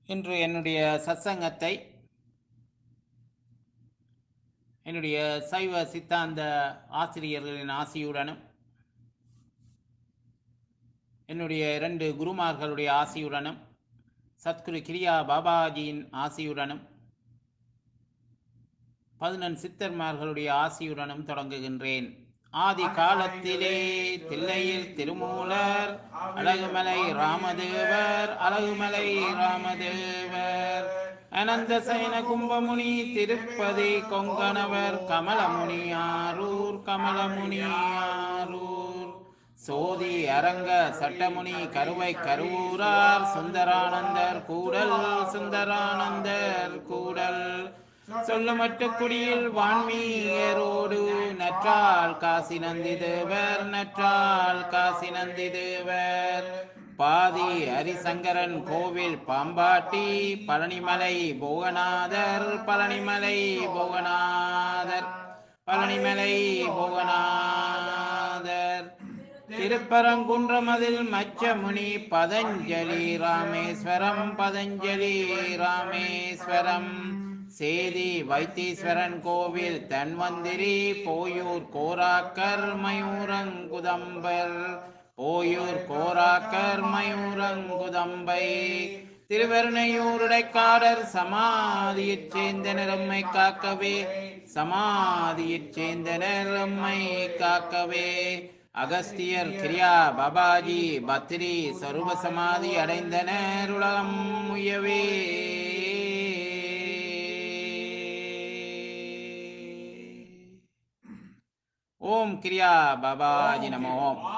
இன்று என்னுடைய சத்சங்கத்தை என்னுடைய சைவ சித்தாந்த ஆசிரியர்களின் ஆசியுடனும் என்னுடைய இரண்டு குருமார்களுடைய ஆசியுடனும் சத்குரு கிரியா பாபாஜியின் ஆசியுடனும் பதினெண் சித்தர்மார்களுடைய ஆசியுடனும் தொடங்குகின்றேன் ஆதி காலத்திலே தில்லையில் திருமூலர் அழகுமலை ராமதேவர் அழகுமலை ராமதேவர் அனந்த சயன கும்பமுனி திருப்பதி கொங்கணவர் கமலமுனி ஆரூர் கமலமுனி ஆரூர் சோதி அரங்க சட்டமுனி கருவை கருவூரார் சுந்தரானந்தர் கூடல் சுந்தரானந்தர் கூடல் சொல்லுமட்டு குடியில் வான்மீயரோடு நற்றால் காசி நந்தி தேவர் நற்றால் காசி நந்தி தேவர் பாதி ஹரிசங்கரன் கோவில் பாம்பாட்டி பழனிமலை போகநாதர் பழனிமலை போகநாதர் பழனிமலை போகநாதர் திருப்பரங்குன்றமதில் மச்சமுனி பதஞ்சலி ராமேஸ்வரம் பதஞ்சலி ராமேஸ்வரம் சேதி வைத்தீஸ்வரன் கோவில் தன்வந்திரி போயூர் கோராக்கர் மயூரங்குதம்பர் போயூர் கோராக்கர் மயூரங்குதம்பை திருவருணையூருடைக்காடர் சமாதியைச் சேர்ந்தனர் எம்மை காக்கவே சமாதியைச் சேர்ந்தனர் எம்மை காக்கவே அகஸ்தியர் கிரியா பாபாஜி பத்ரி சருப சமாதி அடைந்தனர் உலகம் முயவே ஓம் கிரியா பாபாஜி நமோ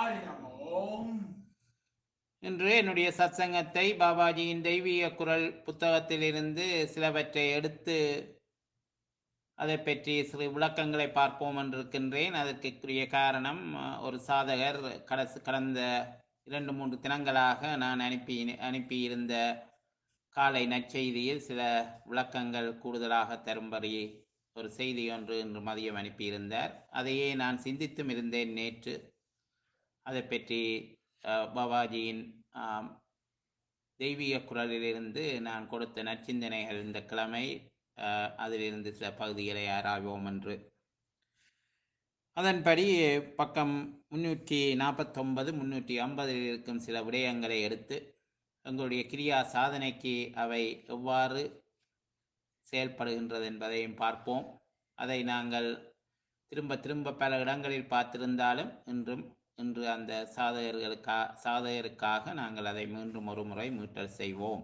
இன்று என்னுடைய சத்சங்கத்தை பாபாஜியின் தெய்வீக குரல் புத்தகத்திலிருந்து சிலவற்றை எடுத்து அதை பற்றி சிறு விளக்கங்களை பார்ப்போம் என்றிருக்கின்றேன் அதற்குரிய காரணம் ஒரு சாதகர் கடைசி கடந்த இரண்டு மூன்று தினங்களாக நான் அனுப்பி அனுப்பியிருந்த காலை நற்செய்தியில் சில விளக்கங்கள் கூடுதலாக தரும்படி ஒரு செய்தி ஒன்று இன்று மதியம் அனுப்பியிருந்தார் அதையே நான் சிந்தித்தும் இருந்தேன் நேற்று அதை பற்றி பாபாஜியின் தெய்வீக குரலிலிருந்து நான் கொடுத்த நற்சிந்தனைகள் இந்த கிழமை அதிலிருந்து சில பகுதிகளை ஆராய்வோம் என்று அதன்படி பக்கம் முன்னூற்றி நாற்பத்தொன்பது முன்னூற்றி ஐம்பதில் இருக்கும் சில விடயங்களை எடுத்து எங்களுடைய கிரியா சாதனைக்கு அவை எவ்வாறு செயல்படுகின்றது என்பதையும் பார்ப்போம் அதை நாங்கள் திரும்ப திரும்ப பல இடங்களில் பார்த்திருந்தாலும் இன்றும் இன்று அந்த சாதகர்களுக்கா சாதகருக்காக நாங்கள் அதை மீண்டும் ஒரு முறை மீட்டல் செய்வோம்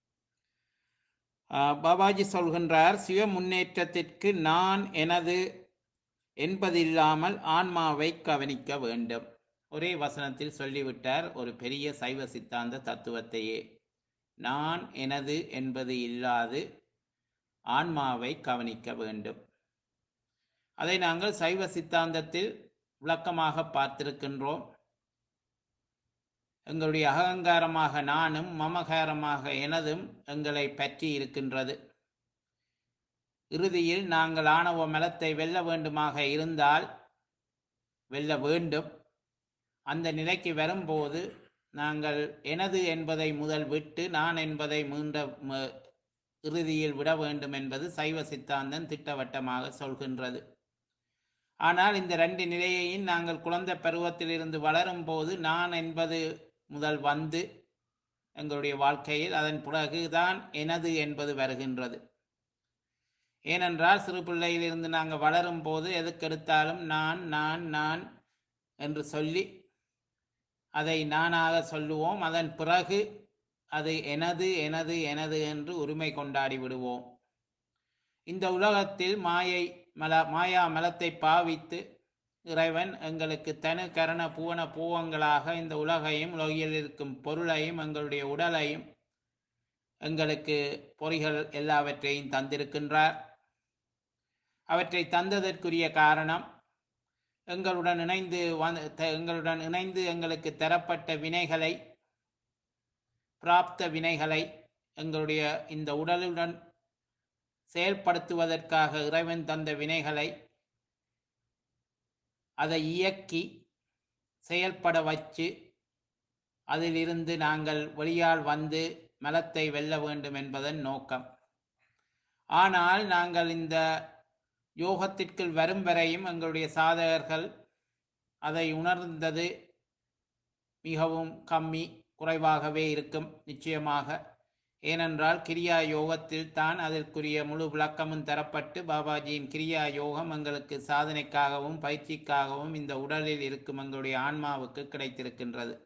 பாபாஜி சொல்கின்றார் சிவ முன்னேற்றத்திற்கு நான் எனது என்பதில்லாமல் ஆன்மாவை கவனிக்க வேண்டும் ஒரே வசனத்தில் சொல்லிவிட்டார் ஒரு பெரிய சைவ சித்தாந்த தத்துவத்தையே நான் எனது என்பது இல்லாது ஆன்மாவை கவனிக்க வேண்டும் அதை நாங்கள் சைவ சித்தாந்தத்தில் விளக்கமாக பார்த்திருக்கின்றோம் எங்களுடைய அகங்காரமாக நானும் மமகாரமாக எனதும் எங்களை பற்றி இருக்கின்றது இறுதியில் நாங்கள் ஆணவ மலத்தை வெல்ல வேண்டுமாக இருந்தால் வெல்ல வேண்டும் அந்த நிலைக்கு வரும்போது நாங்கள் எனது என்பதை முதல் விட்டு நான் என்பதை மீண்ட இறுதியில் விட வேண்டும் என்பது சைவ சித்தாந்தம் திட்டவட்டமாக சொல்கின்றது ஆனால் இந்த ரெண்டு நிலையையும் நாங்கள் குழந்தை பருவத்திலிருந்து வளரும் போது நான் என்பது முதல் வந்து எங்களுடைய வாழ்க்கையில் அதன் பிறகுதான் எனது என்பது வருகின்றது ஏனென்றால் சிறு பிள்ளையிலிருந்து நாங்கள் வளரும் போது எதுக்கெடுத்தாலும் நான் நான் நான் என்று சொல்லி அதை நானாக சொல்லுவோம் அதன் பிறகு அது எனது எனது எனது என்று உரிமை கொண்டாடி விடுவோம் இந்த உலகத்தில் மாயை மல மாயா மலத்தை பாவித்து இறைவன் எங்களுக்கு தனு கரண பூவன பூவங்களாக இந்த உலகையும் உலகில் இருக்கும் பொருளையும் எங்களுடைய உடலையும் எங்களுக்கு பொறிகள் எல்லாவற்றையும் தந்திருக்கின்றார் அவற்றை தந்ததற்குரிய காரணம் எங்களுடன் இணைந்து எங்களுடன் இணைந்து எங்களுக்கு தரப்பட்ட வினைகளை பிராப்த வினைகளை எங்களுடைய இந்த உடலுடன் செயல்படுத்துவதற்காக இறைவன் தந்த வினைகளை அதை இயக்கி செயல்பட வச்சு அதிலிருந்து நாங்கள் வெளியால் வந்து மலத்தை வெல்ல வேண்டும் என்பதன் நோக்கம் ஆனால் நாங்கள் இந்த யோகத்திற்குள் வரும் வரையும் எங்களுடைய சாதகர்கள் அதை உணர்ந்தது மிகவும் கம்மி குறைவாகவே இருக்கும் நிச்சயமாக ஏனென்றால் கிரியா யோகத்தில் தான் அதற்குரிய முழு விளக்கமும் தரப்பட்டு பாபாஜியின் கிரியா யோகம் எங்களுக்கு சாதனைக்காகவும் பயிற்சிக்காகவும் இந்த உடலில் இருக்கும் எங்களுடைய ஆன்மாவுக்கு கிடைத்திருக்கின்றது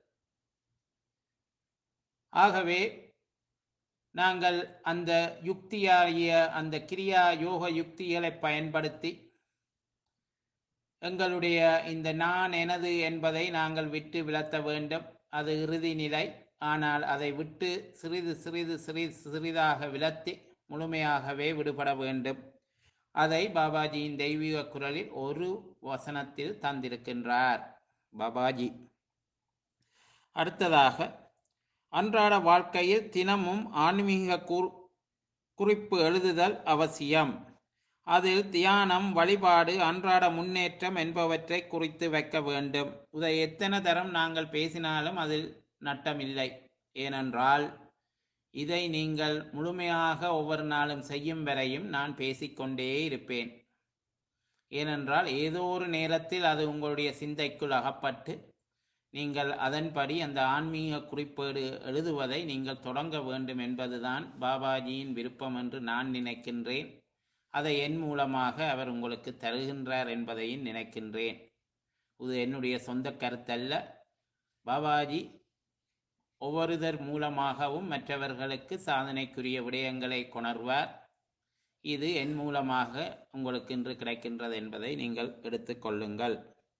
ஆகவே நாங்கள் அந்த யுக்தியாகிய அந்த கிரியா யோக யுக்திகளை பயன்படுத்தி எங்களுடைய இந்த நான் எனது என்பதை நாங்கள் விட்டு விலத்த வேண்டும் அது இறுதி நிலை ஆனால் அதை விட்டு சிறிது சிறிது சிறிது சிறிதாக விலத்தி முழுமையாகவே விடுபட வேண்டும் அதை பாபாஜியின் தெய்வீக குரலில் ஒரு வசனத்தில் தந்திருக்கின்றார் பாபாஜி அடுத்ததாக அன்றாட வாழ்க்கையில் தினமும் ஆன்மீக கூர் குறிப்பு எழுதுதல் அவசியம் அதில் தியானம் வழிபாடு அன்றாட முன்னேற்றம் என்பவற்றை குறித்து வைக்க வேண்டும் இதை எத்தனை தரம் நாங்கள் பேசினாலும் அதில் நட்டமில்லை ஏனென்றால் இதை நீங்கள் முழுமையாக ஒவ்வொரு நாளும் செய்யும் வரையும் நான் பேசிக்கொண்டே இருப்பேன் ஏனென்றால் ஏதோ ஒரு நேரத்தில் அது உங்களுடைய சிந்தைக்குள் அகப்பட்டு நீங்கள் அதன்படி அந்த ஆன்மீக குறிப்பேடு எழுதுவதை நீங்கள் தொடங்க வேண்டும் என்பதுதான் பாபாஜியின் விருப்பம் என்று நான் நினைக்கின்றேன் அதை என் மூலமாக அவர் உங்களுக்கு தருகின்றார் என்பதையும் நினைக்கின்றேன் இது என்னுடைய சொந்த கருத்தல்ல பாபாஜி ஒவ்வொருதர் மூலமாகவும் மற்றவர்களுக்கு சாதனைக்குரிய விடயங்களை கொணர்வார் இது என் மூலமாக உங்களுக்கு இன்று கிடைக்கின்றது என்பதை நீங்கள் எடுத்துக்கொள்ளுங்கள்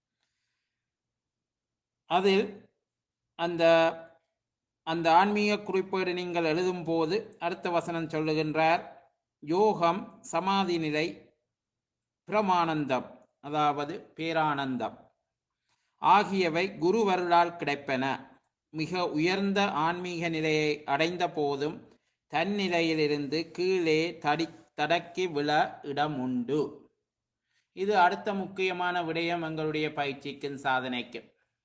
அதில் அந்த அந்த ஆன்மீக குறிப்பேடு நீங்கள் எழுதும் போது அடுத்த வசனம் சொல்லுகின்றார் யோகம் சமாதி நிலை பிரமானந்தம் அதாவது பேரானந்தம் ஆகியவை குருவருளால் கிடைப்பன மிக உயர்ந்த ஆன்மீக நிலையை அடைந்த போதும் தன்னிலையிலிருந்து கீழே தடி தடக்கி விழ இடம் உண்டு இது அடுத்த முக்கியமான விடயம் எங்களுடைய பயிற்சிக்கும் சாதனைக்கும்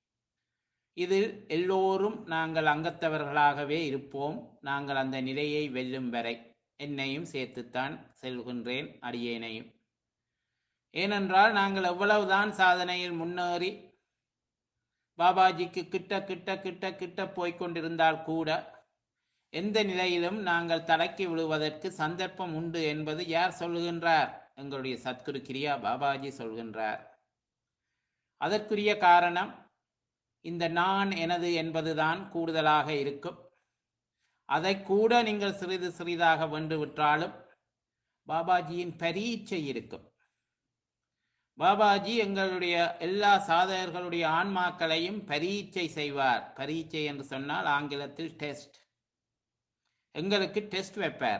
இதில் எல்லோரும் நாங்கள் அங்கத்தவர்களாகவே இருப்போம் நாங்கள் அந்த நிலையை வெல்லும் வரை என்னையும் சேர்த்துத்தான் செல்கின்றேன் அடியேனையும் ஏனென்றால் நாங்கள் எவ்வளவுதான் சாதனையில் முன்னேறி பாபாஜிக்கு கிட்ட கிட்ட கிட்ட கிட்ட போய்கொண்டிருந்தால் கூட எந்த நிலையிலும் நாங்கள் தடக்கி விழுவதற்கு சந்தர்ப்பம் உண்டு என்பது யார் சொல்லுகின்றார் எங்களுடைய சத்குரு கிரியா பாபாஜி சொல்கின்றார் அதற்குரிய காரணம் இந்த நான் எனது என்பதுதான் கூடுதலாக இருக்கும் அதை கூட நீங்கள் சிறிது சிறிதாக வென்று விட்டாலும் பாபாஜியின் பரீட்சை இருக்கும் பாபாஜி எங்களுடைய எல்லா சாதகர்களுடைய ஆன்மாக்களையும் பரீட்சை செய்வார் பரீட்சை என்று சொன்னால் ஆங்கிலத்தில் டெஸ்ட் எங்களுக்கு டெஸ்ட் வைப்பார்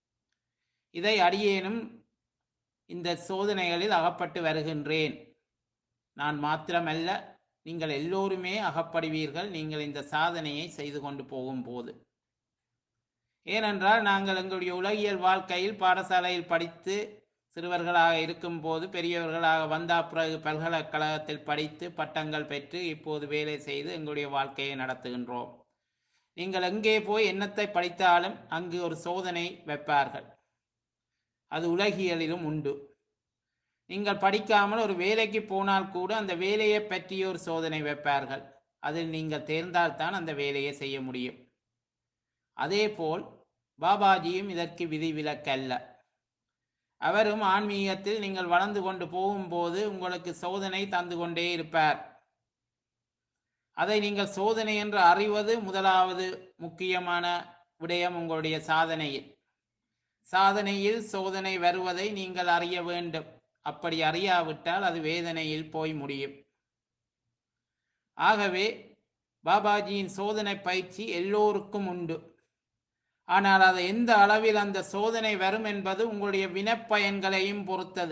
இதை அடியேனும் இந்த சோதனைகளில் அகப்பட்டு வருகின்றேன் நான் மாத்திரமல்ல நீங்கள் எல்லோருமே அகப்படுவீர்கள் நீங்கள் இந்த சாதனையை செய்து கொண்டு போகும்போது ஏனென்றால் நாங்கள் எங்களுடைய உலகியல் வாழ்க்கையில் பாடசாலையில் படித்து சிறுவர்களாக இருக்கும்போது பெரியவர்களாக வந்தா பிறகு பல்கலைக்கழகத்தில் படித்து பட்டங்கள் பெற்று இப்போது வேலை செய்து எங்களுடைய வாழ்க்கையை நடத்துகின்றோம் நீங்கள் எங்கே போய் என்னத்தை படித்தாலும் அங்கு ஒரு சோதனை வைப்பார்கள் அது உலகியலிலும் உண்டு நீங்கள் படிக்காமல் ஒரு வேலைக்கு போனால் கூட அந்த வேலையை பற்றிய ஒரு சோதனை வைப்பார்கள் அதில் நீங்கள் தேர்ந்தால்தான் அந்த வேலையை செய்ய முடியும் அதேபோல் பாபாஜியும் இதற்கு விதிவிலக்கல்ல அவரும் ஆன்மீகத்தில் நீங்கள் வளர்ந்து கொண்டு போகும்போது உங்களுக்கு சோதனை தந்து கொண்டே இருப்பார் அதை நீங்கள் சோதனை என்று அறிவது முதலாவது முக்கியமான விடயம் உங்களுடைய சாதனையில் சாதனையில் சோதனை வருவதை நீங்கள் அறிய வேண்டும் அப்படி அறியாவிட்டால் அது வேதனையில் போய் முடியும் ஆகவே பாபாஜியின் சோதனை பயிற்சி எல்லோருக்கும் உண்டு ஆனால் அது எந்த அளவில் அந்த சோதனை வரும் என்பது உங்களுடைய வினப்பயன்களையும் பொறுத்தது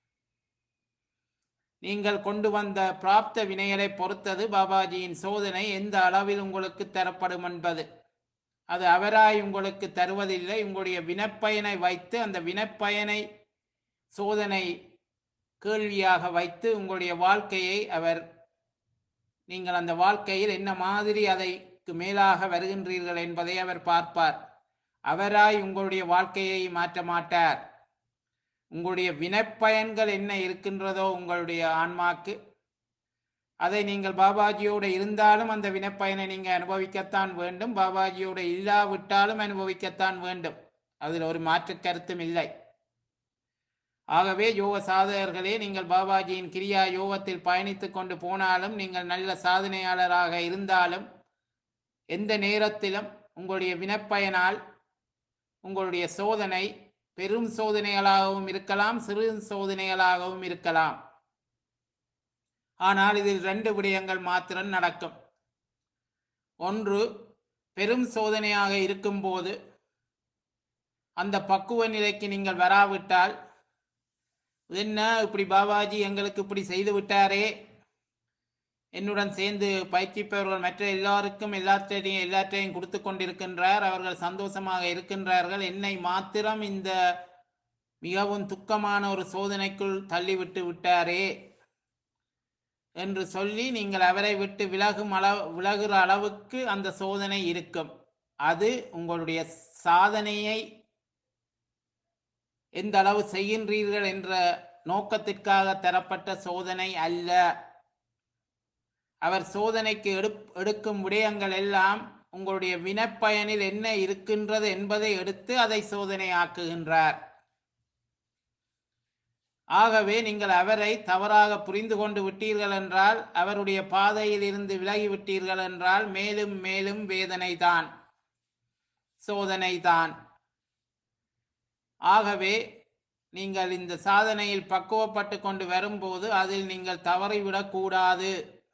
நீங்கள் கொண்டு வந்த பிராப்த வினைகளை பொறுத்தது பாபாஜியின் சோதனை எந்த அளவில் உங்களுக்கு தரப்படும் என்பது அது அவராய் உங்களுக்கு தருவதில்லை உங்களுடைய வினப்பயனை வைத்து அந்த வினப்பயனை சோதனை கேள்வியாக வைத்து உங்களுடைய வாழ்க்கையை அவர் நீங்கள் அந்த வாழ்க்கையில் என்ன மாதிரி அதை க்கு மேலாக வருகின்றீர்கள் என்பதை அவர் பார்ப்பார் அவராய் உங்களுடைய வாழ்க்கையை மாற்ற மாட்டார் உங்களுடைய வினைப்பயன்கள் என்ன இருக்கின்றதோ உங்களுடைய ஆன்மாக்கு அதை நீங்கள் பாபாஜியோடு இருந்தாலும் அந்த வினைப்பயனை நீங்கள் அனுபவிக்கத்தான் வேண்டும் பாபாஜியோடு இல்லாவிட்டாலும் அனுபவிக்கத்தான் வேண்டும் அதில் ஒரு மாற்று கருத்தும் இல்லை ஆகவே யோக சாதகர்களே நீங்கள் பாபாஜியின் கிரியா யோகத்தில் பயணித்துக் கொண்டு போனாலும் நீங்கள் நல்ல சாதனையாளராக இருந்தாலும் எந்த நேரத்திலும் உங்களுடைய வினைப்பயனால் உங்களுடைய சோதனை பெரும் சோதனைகளாகவும் இருக்கலாம் சிறு சோதனைகளாகவும் இருக்கலாம் ஆனால் இதில் ரெண்டு விடயங்கள் மாத்திரம் நடக்கும் ஒன்று பெரும் சோதனையாக இருக்கும்போது அந்த பக்குவ நிலைக்கு நீங்கள் வராவிட்டால் என்ன இப்படி பாபாஜி எங்களுக்கு இப்படி செய்து விட்டாரே என்னுடன் சேர்ந்து பயிற்சிப்பவர்கள் மற்ற எல்லாருக்கும் எல்லாற்றையும் எல்லாற்றையும் கொடுத்து கொண்டிருக்கின்றார் அவர்கள் சந்தோஷமாக இருக்கின்றார்கள் என்னை மாத்திரம் இந்த மிகவும் துக்கமான ஒரு சோதனைக்குள் தள்ளிவிட்டு விட்டாரே என்று சொல்லி நீங்கள் அவரை விட்டு விலகும் அளவு விலகுற அளவுக்கு அந்த சோதனை இருக்கும் அது உங்களுடைய சாதனையை எந்த அளவு செய்கின்றீர்கள் என்ற நோக்கத்திற்காக தரப்பட்ட சோதனை அல்ல அவர் சோதனைக்கு எடு எடுக்கும் விடயங்கள் எல்லாம் உங்களுடைய வினப்பயனில் என்ன இருக்கின்றது என்பதை எடுத்து அதை சோதனை ஆக்குகின்றார் ஆகவே நீங்கள் அவரை தவறாக புரிந்து கொண்டு விட்டீர்கள் என்றால் அவருடைய பாதையில் இருந்து விலகி விட்டீர்கள் என்றால் மேலும் மேலும் வேதனை தான் சோதனை தான் ஆகவே நீங்கள் இந்த சாதனையில் பக்குவப்பட்டு கொண்டு வரும்போது அதில் நீங்கள் தவறிவிடக் கூடாது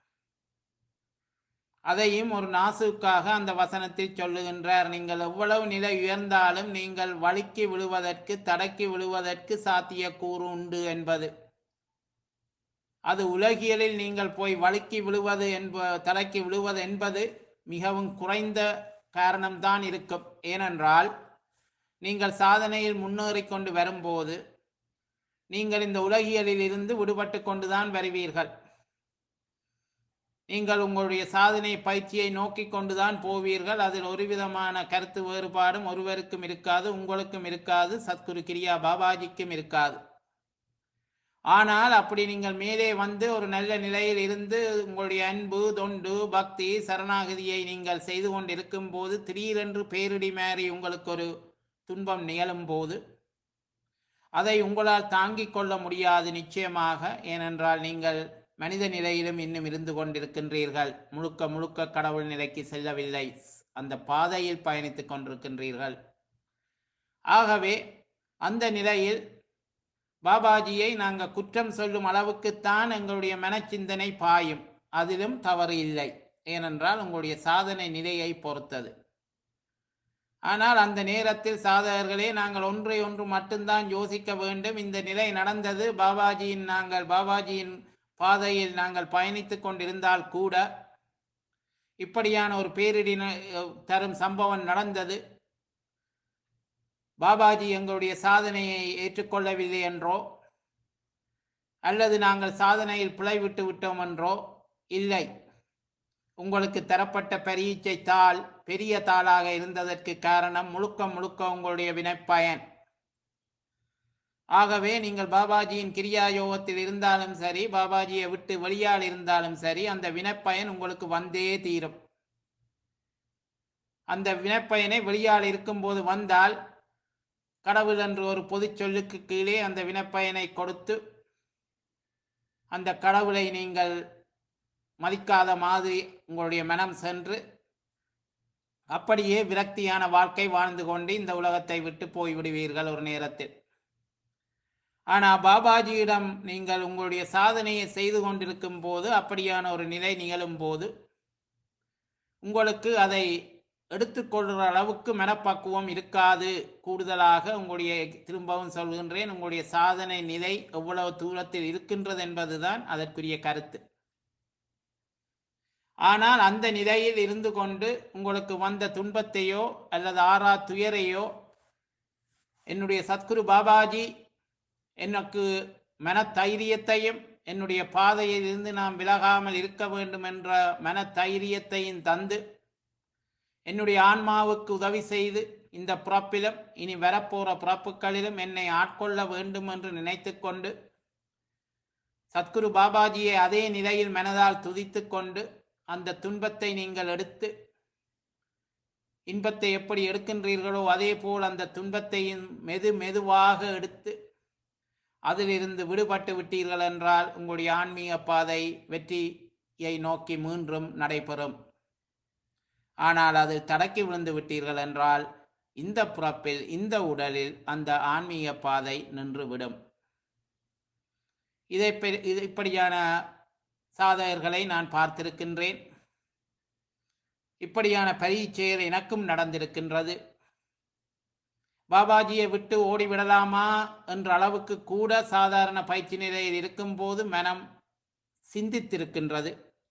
அதையும் ஒரு நாசுக்காக அந்த வசனத்தில் சொல்லுகின்றார் நீங்கள் எவ்வளவு நிலை உயர்ந்தாலும் நீங்கள் வழுக்கி விழுவதற்கு தடக்கி விழுவதற்கு சாத்தியக்கூறு உண்டு என்பது அது உலகியலில் நீங்கள் போய் வழுக்கி விழுவது என்ப தடக்கி விழுவது என்பது மிகவும் குறைந்த காரணம்தான் இருக்கும் ஏனென்றால் நீங்கள் சாதனையில் முன்னேறி கொண்டு வரும்போது நீங்கள் இந்த உலகியலில் இருந்து விடுபட்டு கொண்டுதான் வருவீர்கள் நீங்கள் உங்களுடைய சாதனை பயிற்சியை நோக்கி கொண்டுதான் போவீர்கள் அதில் ஒரு விதமான கருத்து வேறுபாடும் ஒருவருக்கும் இருக்காது உங்களுக்கும் இருக்காது சத்குரு கிரியா பாபாஜிக்கும் இருக்காது ஆனால் அப்படி நீங்கள் மேலே வந்து ஒரு நல்ல நிலையில் இருந்து உங்களுடைய அன்பு தொண்டு பக்தி சரணாகதியை நீங்கள் செய்து கொண்டிருக்கும் போது திடீரென்று பேரிடி மாறி உங்களுக்கு ஒரு துன்பம் நிகழும் போது அதை உங்களால் தாங்கிக் கொள்ள முடியாது நிச்சயமாக ஏனென்றால் நீங்கள் மனித நிலையிலும் இன்னும் இருந்து கொண்டிருக்கின்றீர்கள் முழுக்க முழுக்க கடவுள் நிலைக்கு செல்லவில்லை அந்த பாதையில் பயணித்துக் கொண்டிருக்கின்றீர்கள் ஆகவே அந்த நிலையில் பாபாஜியை நாங்கள் குற்றம் சொல்லும் அளவுக்குத்தான் எங்களுடைய மனச்சிந்தனை பாயும் அதிலும் தவறு இல்லை ஏனென்றால் உங்களுடைய சாதனை நிலையை பொறுத்தது ஆனால் அந்த நேரத்தில் சாதகர்களே நாங்கள் ஒன்றை ஒன்று மட்டும்தான் யோசிக்க வேண்டும் இந்த நிலை நடந்தது பாபாஜியின் நாங்கள் பாபாஜியின் பாதையில் நாங்கள் பயணித்துக் கொண்டிருந்தால் கூட இப்படியான ஒரு பேரிடி ந- தரும் சம்பவம் நடந்தது பாபாஜி எங்களுடைய சாதனையை ஏற்றுக்கொள்ளவில்லை என்றோ அல்லது நாங்கள் சாதனையில் பிழை விட்டு விட்டோம் என்றோ இல்லை உங்களுக்கு தரப்பட்ட பரீட்சை தாள் பெரிய தாளாக இருந்ததற்கு காரணம் முழுக்க முழுக்க உங்களுடைய வினைப்பயன் ஆகவே நீங்கள் பாபாஜியின் கிரியா யோகத்தில் இருந்தாலும் சரி பாபாஜியை விட்டு வெளியால் இருந்தாலும் சரி அந்த வினைப்பயன் உங்களுக்கு வந்தே தீரும் அந்த வினைப்பயனை வெளியால் இருக்கும்போது வந்தால் கடவுள் என்று ஒரு பொதுச் சொல்லுக்கு கீழே அந்த வினைப்பயனை கொடுத்து அந்த கடவுளை நீங்கள் மதிக்காத மாதிரி உங்களுடைய மனம் சென்று அப்படியே விரக்தியான வாழ்க்கை வாழ்ந்து கொண்டு இந்த உலகத்தை விட்டு போய்விடுவீர்கள் ஒரு நேரத்தில் ஆனால் பாபாஜியிடம் நீங்கள் உங்களுடைய சாதனையை செய்து கொண்டிருக்கும் போது அப்படியான ஒரு நிலை நிகழும் போது உங்களுக்கு அதை எடுத்துக்கொள்கிற அளவுக்கு மனப்பக்குவம் இருக்காது கூடுதலாக உங்களுடைய திரும்பவும் சொல்கின்றேன் உங்களுடைய சாதனை நிலை எவ்வளவு தூரத்தில் இருக்கின்றது என்பதுதான் அதற்குரிய கருத்து ஆனால் அந்த நிலையில் இருந்து கொண்டு உங்களுக்கு வந்த துன்பத்தையோ அல்லது ஆறா துயரையோ என்னுடைய சத்குரு பாபாஜி எனக்கு மனதைரியத்தையும் என்னுடைய பாதையில் இருந்து நாம் விலகாமல் இருக்க வேண்டும் என்ற மனதைரியத்தையும் தந்து என்னுடைய ஆன்மாவுக்கு உதவி செய்து இந்த பிறப்பிலும் இனி வரப்போற பிறப்புகளிலும் என்னை ஆட்கொள்ள வேண்டும் என்று நினைத்துக் கொண்டு சத்குரு பாபாஜியை அதே நிலையில் மனதால் துதித்துக் கொண்டு அந்த துன்பத்தை நீங்கள் எடுத்து இன்பத்தை எப்படி எடுக்கின்றீர்களோ அதே போல் அந்த துன்பத்தையும் மெது மெதுவாக எடுத்து அதிலிருந்து விடுபட்டு விட்டீர்கள் என்றால் உங்களுடைய ஆன்மீக பாதை வெற்றியை நோக்கி மீண்டும் நடைபெறும் ஆனால் அதில் தடக்கி விழுந்து விட்டீர்கள் என்றால் இந்த பிறப்பில் இந்த உடலில் அந்த ஆன்மீக பாதை நின்றுவிடும் இதை பெ- இது இப்படியான சாதகர்களை நான் பார்த்திருக்கின்றேன் இப்படியான பரீட்சைகள் எனக்கும் நடந்திருக்கின்றது பாபாஜியை விட்டு ஓடிவிடலாமா என்ற அளவுக்கு கூட சாதாரண பயிற்சி நிலையில் இருக்கும்போது மனம் சிந்தித்திருக்கின்றது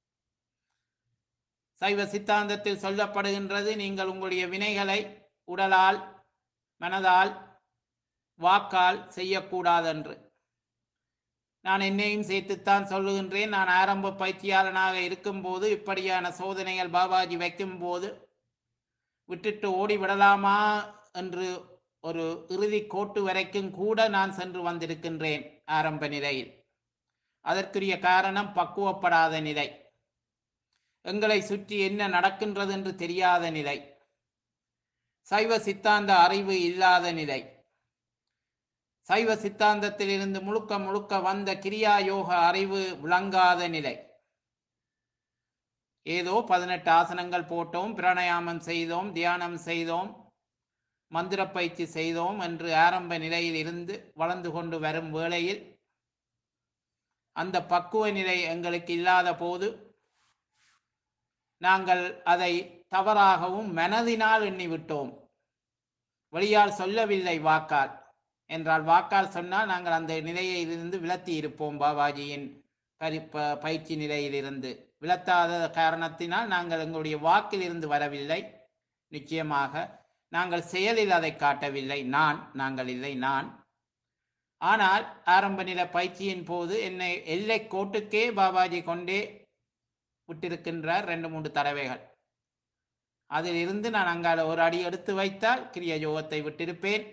சைவ சித்தாந்தத்தில் சொல்லப்படுகின்றது நீங்கள் உங்களுடைய வினைகளை உடலால் மனதால் வாக்கால் செய்யக்கூடாதென்று நான் என்னையும் சேர்த்துத்தான் சொல்லுகின்றேன் நான் ஆரம்ப பயிற்சியாளனாக இருக்கும்போது இப்படியான சோதனைகள் பாபாஜி வைக்கும்போது விட்டுட்டு ஓடி விடலாமா என்று ஒரு இறுதி கோட்டு வரைக்கும் கூட நான் சென்று வந்திருக்கின்றேன் ஆரம்ப நிலையில் அதற்குரிய காரணம் பக்குவப்படாத நிலை எங்களை சுற்றி என்ன நடக்கின்றது என்று தெரியாத நிலை சைவ சித்தாந்த அறிவு இல்லாத நிலை சைவ சித்தாந்தத்திலிருந்து முழுக்க முழுக்க வந்த கிரியா யோக அறிவு விளங்காத நிலை ஏதோ பதினெட்டு ஆசனங்கள் போட்டோம் பிராணாயாமம் செய்தோம் தியானம் செய்தோம் மந்திர பயிற்சி செய்தோம் என்று ஆரம்ப நிலையில் இருந்து வளர்ந்து கொண்டு வரும் வேளையில் அந்த பக்குவ நிலை எங்களுக்கு இல்லாத போது நாங்கள் அதை தவறாகவும் மனதினால் எண்ணிவிட்டோம் வெளியால் சொல்லவில்லை வாக்கால் என்றால் வாக்கால் சொன்னால் நாங்கள் அந்த நிலையில் இருந்து விலத்தி இருப்போம் பாபாஜியின் பரி ப- பயிற்சி நிலையிலிருந்து விலத்தாத காரணத்தினால் நாங்கள் எங்களுடைய வாக்கில் இருந்து வரவில்லை நிச்சயமாக நாங்கள் செயலில் அதை காட்டவில்லை நான் நாங்கள் இல்லை நான் ஆனால் ஆரம்ப நில பயிற்சியின் போது என்னை எல்லை கோட்டுக்கே பாபாஜி கொண்டே விட்டிருக்கின்றார் ரெண்டு மூன்று தடவைகள் அதில் இருந்து நான் அங்கால ஒரு அடி எடுத்து வைத்தால் கிரிய யோகத்தை விட்டிருப்பேன்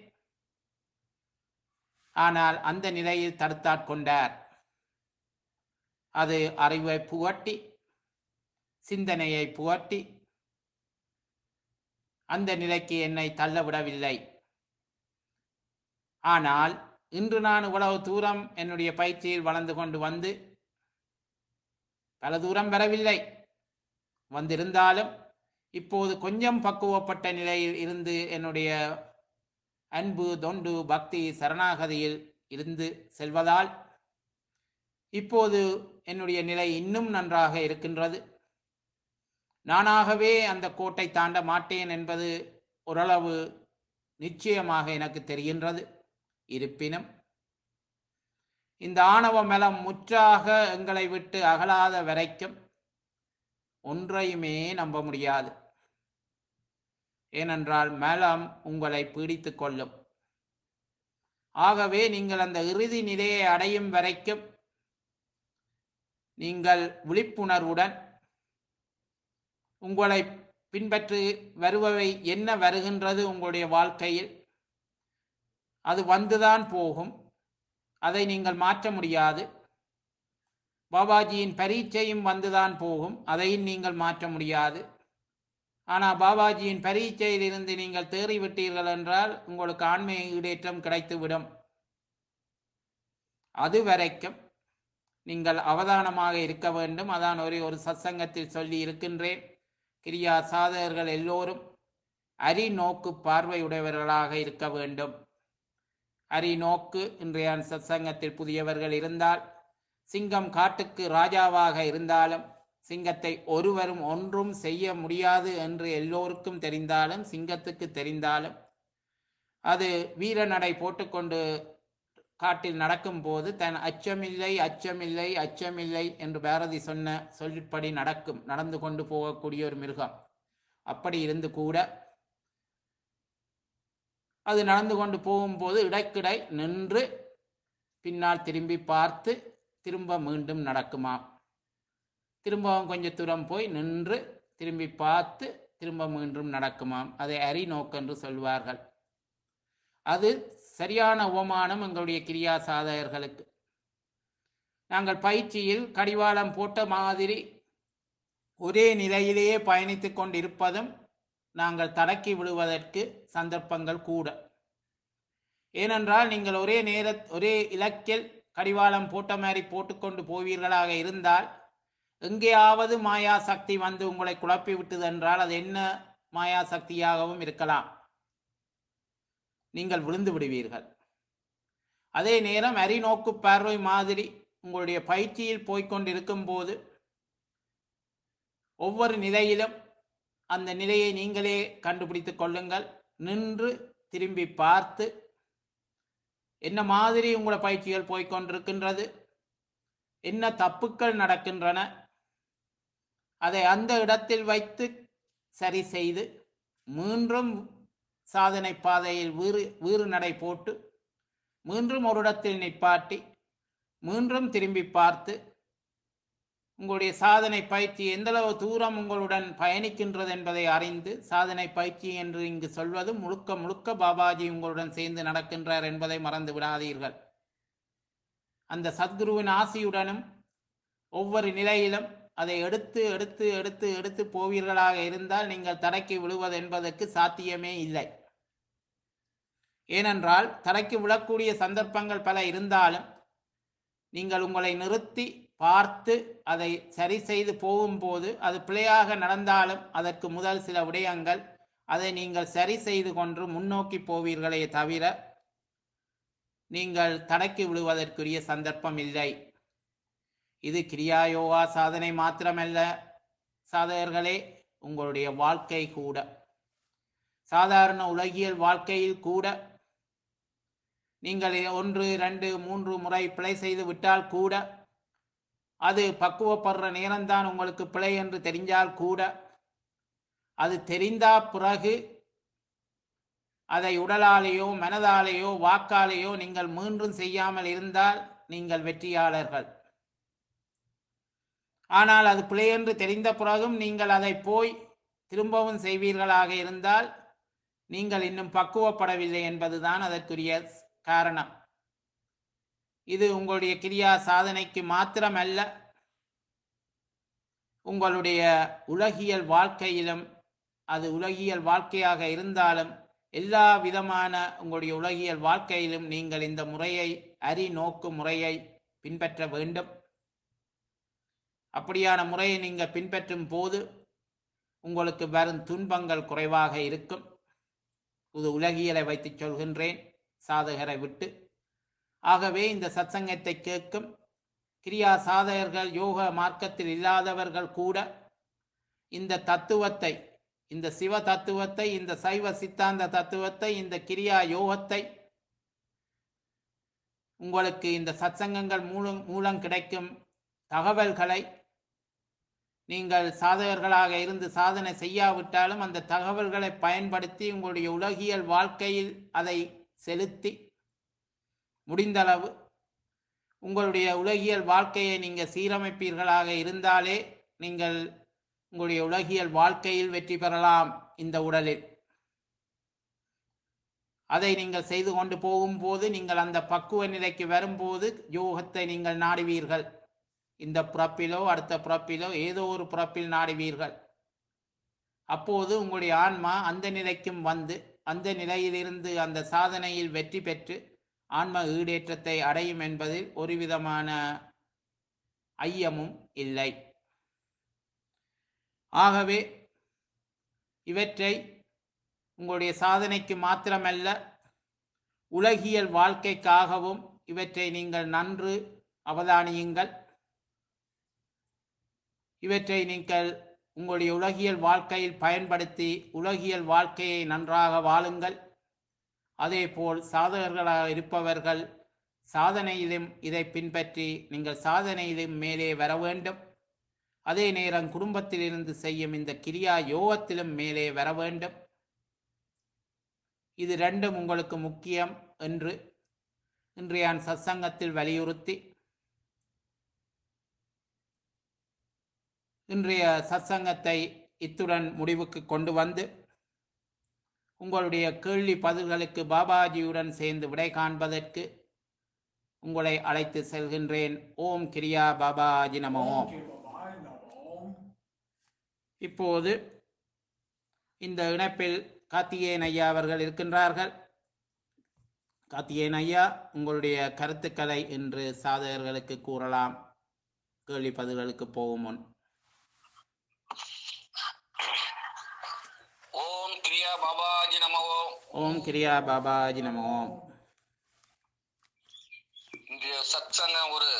ஆனால் அந்த நிலையில் தடுத்தாட்கொண்டார் அது அறிவை புகட்டி சிந்தனையை புகட்டி அந்த நிலைக்கு என்னை தள்ளவிடவில்லை ஆனால் இன்று நான் இவ்வளவு தூரம் என்னுடைய பயிற்சியில் வளர்ந்து கொண்டு வந்து பல தூரம் வரவில்லை வந்திருந்தாலும் இப்போது கொஞ்சம் பக்குவப்பட்ட நிலையில் இருந்து என்னுடைய அன்பு தொண்டு பக்தி சரணாகதியில் இருந்து செல்வதால் இப்போது என்னுடைய நிலை இன்னும் நன்றாக இருக்கின்றது நானாகவே அந்த கோட்டை தாண்ட மாட்டேன் என்பது ஓரளவு நிச்சயமாக எனக்கு தெரிகின்றது இருப்பினும் இந்த ஆணவ மலம் முற்றாக எங்களை விட்டு அகலாத வரைக்கும் ஒன்றையுமே நம்ப முடியாது ஏனென்றால் மலம் உங்களை பீடித்துக் கொள்ளும் ஆகவே நீங்கள் அந்த இறுதி நிலையை அடையும் வரைக்கும் நீங்கள் விழிப்புணர்வுடன் உங்களை பின்பற்றி வருபவை என்ன வருகின்றது உங்களுடைய வாழ்க்கையில் அது வந்துதான் போகும் அதை நீங்கள் மாற்ற முடியாது பாபாஜியின் பரீட்சையும் வந்துதான் போகும் அதையும் நீங்கள் மாற்ற முடியாது ஆனால் பாபாஜியின் பரீட்சையில் இருந்து நீங்கள் தேறிவிட்டீர்கள் என்றால் உங்களுக்கு ஆன்மீக ஈடேற்றம் கிடைத்துவிடும் அது வரைக்கும் நீங்கள் அவதானமாக இருக்க வேண்டும் அதான் ஒரே ஒரு சத்சங்கத்தில் சொல்லி இருக்கின்றேன் கிரியா சாதகர்கள் எல்லோரும் அரி நோக்கு பார்வையுடையவர்களாக இருக்க வேண்டும் அரி நோக்கு இன்றைய சத்சங்கத்தில் புதியவர்கள் இருந்தால் சிங்கம் காட்டுக்கு ராஜாவாக இருந்தாலும் சிங்கத்தை ஒருவரும் ஒன்றும் செய்ய முடியாது என்று எல்லோருக்கும் தெரிந்தாலும் சிங்கத்துக்கு தெரிந்தாலும் அது வீரநடை போட்டுக்கொண்டு காட்டில் நடக்கும்போது தன் அச்சமில்லை அச்சமில்லை அச்சமில்லை என்று பாரதி சொன்ன சொல்லிப்படி நடக்கும் நடந்து கொண்டு போகக்கூடிய ஒரு மிருகம் அப்படி இருந்து கூட அது நடந்து கொண்டு போகும்போது இடைக்கிடை நின்று பின்னால் திரும்பி பார்த்து திரும்ப மீண்டும் நடக்குமாம் திரும்பவும் கொஞ்சம் தூரம் போய் நின்று திரும்பி பார்த்து திரும்ப மீண்டும் நடக்குமாம் அதை அரிநோக்கு என்று சொல்வார்கள் அது சரியான உபமானம் எங்களுடைய கிரியா சாதகர்களுக்கு நாங்கள் பயிற்சியில் கடிவாளம் போட்ட மாதிரி ஒரே நிலையிலேயே பயணித்துக் கொண்டிருப்பதும் நாங்கள் தடக்கி விடுவதற்கு சந்தர்ப்பங்கள் கூட ஏனென்றால் நீங்கள் ஒரே நேர ஒரே இலக்கில் கடிவாளம் போட்ட மாதிரி போட்டுக்கொண்டு போவீர்களாக இருந்தால் எங்கேயாவது மாயா சக்தி வந்து உங்களை குழப்பி விட்டது என்றால் அது என்ன மாயா சக்தியாகவும் இருக்கலாம் நீங்கள் விழுந்து விடுவீர்கள் அதே நேரம் அரிநோக்கு பார்வை மாதிரி உங்களுடைய பயிற்சியில் போய்கொண்டிருக்கும் போது ஒவ்வொரு நிலையிலும் அந்த நிலையை நீங்களே கண்டுபிடித்துக் கொள்ளுங்கள் நின்று திரும்பி பார்த்து என்ன மாதிரி உங்களோட பயிற்சிகள் போய்கொண்டிருக்கின்றது என்ன தப்புக்கள் நடக்கின்றன அதை அந்த இடத்தில் வைத்து சரி செய்து மீண்டும் சாதனை பாதையில் வீறு வீறு நடை போட்டு மீண்டும் ஒரு இடத்தில் நிப்பாட்டி மீண்டும் திரும்பி பார்த்து உங்களுடைய சாதனை பயிற்சி எந்தளவு தூரம் உங்களுடன் பயணிக்கின்றது என்பதை அறிந்து சாதனை பயிற்சி என்று இங்கு சொல்வது முழுக்க முழுக்க பாபாஜி உங்களுடன் சேர்ந்து நடக்கின்றார் என்பதை மறந்து விடாதீர்கள் அந்த சத்குருவின் ஆசியுடனும் ஒவ்வொரு நிலையிலும் அதை எடுத்து எடுத்து எடுத்து எடுத்து போவீர்களாக இருந்தால் நீங்கள் தரைக்கு விழுவது என்பதற்கு சாத்தியமே இல்லை ஏனென்றால் தரைக்கு விழக்கூடிய சந்தர்ப்பங்கள் பல இருந்தாலும் நீங்கள் உங்களை நிறுத்தி பார்த்து அதை சரி செய்து போகும்போது அது பிழையாக நடந்தாலும் அதற்கு முதல் சில விடயங்கள் அதை நீங்கள் சரி செய்து கொண்டு முன்னோக்கி போவீர்களே தவிர நீங்கள் தடக்கி விழுவதற்குரிய சந்தர்ப்பம் இல்லை இது கிரியாயோகா சாதனை மாத்திரமல்ல சாதகர்களே உங்களுடைய வாழ்க்கை கூட சாதாரண உலகியல் வாழ்க்கையில் கூட நீங்கள் ஒன்று ரெண்டு மூன்று முறை பிழை செய்து விட்டால் கூட அது பக்குவப்படுற நேரம்தான் உங்களுக்கு பிழை என்று தெரிஞ்சால் கூட அது தெரிந்தா பிறகு அதை உடலாலேயோ மனதாலேயோ வாக்காலேயோ நீங்கள் மீண்டும் செய்யாமல் இருந்தால் நீங்கள் வெற்றியாளர்கள் ஆனால் அது பிழை என்று தெரிந்த பிறகும் நீங்கள் அதை போய் திரும்பவும் செய்வீர்களாக இருந்தால் நீங்கள் இன்னும் பக்குவப்படவில்லை என்பதுதான் அதற்குரிய காரணம் இது உங்களுடைய கிரியா சாதனைக்கு மாத்திரமல்ல உங்களுடைய உலகியல் வாழ்க்கையிலும் அது உலகியல் வாழ்க்கையாக இருந்தாலும் எல்லா விதமான உங்களுடைய உலகியல் வாழ்க்கையிலும் நீங்கள் இந்த முறையை அறி நோக்கு முறையை பின்பற்ற வேண்டும் அப்படியான முறையை நீங்கள் பின்பற்றும் போது உங்களுக்கு வரும் துன்பங்கள் குறைவாக இருக்கும் இது உலகியலை வைத்து சொல்கின்றேன் சாதகரை விட்டு ஆகவே இந்த சத்சங்கத்தை கேட்கும் கிரியா சாதகர்கள் யோக மார்க்கத்தில் இல்லாதவர்கள் கூட இந்த தத்துவத்தை இந்த சிவ தத்துவத்தை இந்த சைவ சித்தாந்த தத்துவத்தை இந்த கிரியா யோகத்தை உங்களுக்கு இந்த சத்சங்கங்கள் மூலம் மூலம் கிடைக்கும் தகவல்களை நீங்கள் சாதகர்களாக இருந்து சாதனை செய்யாவிட்டாலும் அந்த தகவல்களை பயன்படுத்தி உங்களுடைய உலகியல் வாழ்க்கையில் அதை செலுத்தி முடிந்தளவு உங்களுடைய உலகியல் வாழ்க்கையை நீங்கள் சீரமைப்பீர்களாக இருந்தாலே நீங்கள் உங்களுடைய உலகியல் வாழ்க்கையில் வெற்றி பெறலாம் இந்த உடலில் அதை நீங்கள் செய்து கொண்டு போகும்போது நீங்கள் அந்த பக்குவ நிலைக்கு வரும்போது யோகத்தை நீங்கள் நாடுவீர்கள் இந்த பிறப்பிலோ அடுத்த பிறப்பிலோ ஏதோ ஒரு பிறப்பில் நாடுவீர்கள் அப்போது உங்களுடைய ஆன்மா அந்த நிலைக்கும் வந்து அந்த நிலையிலிருந்து அந்த சாதனையில் வெற்றி பெற்று ஆன்ம ஈடேற்றத்தை அடையும் என்பதில் ஒரு விதமான ஐயமும் இல்லை ஆகவே இவற்றை உங்களுடைய சாதனைக்கு மாத்திரமல்ல உலகியல் வாழ்க்கைக்காகவும் இவற்றை நீங்கள் நன்று அவதானியுங்கள் இவற்றை நீங்கள் உங்களுடைய உலகியல் வாழ்க்கையில் பயன்படுத்தி உலகியல் வாழ்க்கையை நன்றாக வாழுங்கள் அதேபோல் சாதகர்களாக இருப்பவர்கள் சாதனையிலும் இதை பின்பற்றி நீங்கள் சாதனையிலும் மேலே வர வேண்டும் அதே நேரம் குடும்பத்திலிருந்து செய்யும் இந்த கிரியா யோகத்திலும் மேலே வர வேண்டும் இது ரெண்டும் உங்களுக்கு முக்கியம் என்று இன்றைய சத்சங்கத்தில் வலியுறுத்தி இன்றைய சத்சங்கத்தை இத்துடன் முடிவுக்கு கொண்டு வந்து உங்களுடைய கேள்வி பதில்களுக்கு பாபாஜியுடன் சேர்ந்து விடை காண்பதற்கு உங்களை அழைத்து செல்கின்றேன் ஓம் கிரியா பாபாஜி நம ஓம் இப்போது இந்த இணைப்பில் கார்த்திகேயன் ஐயா அவர்கள் இருக்கின்றார்கள் கார்த்திகேயன் ஐயா உங்களுடைய கருத்துக்களை இன்று சாதகர்களுக்கு கூறலாம் கேள்வி பதில்களுக்கு போகும் முன் ஓம் கிரியா பாபாஜி நமோ ஓம் கிரியா பாபாஜி நம ஓம் இன்றைய சத்சங்கம் ஒரு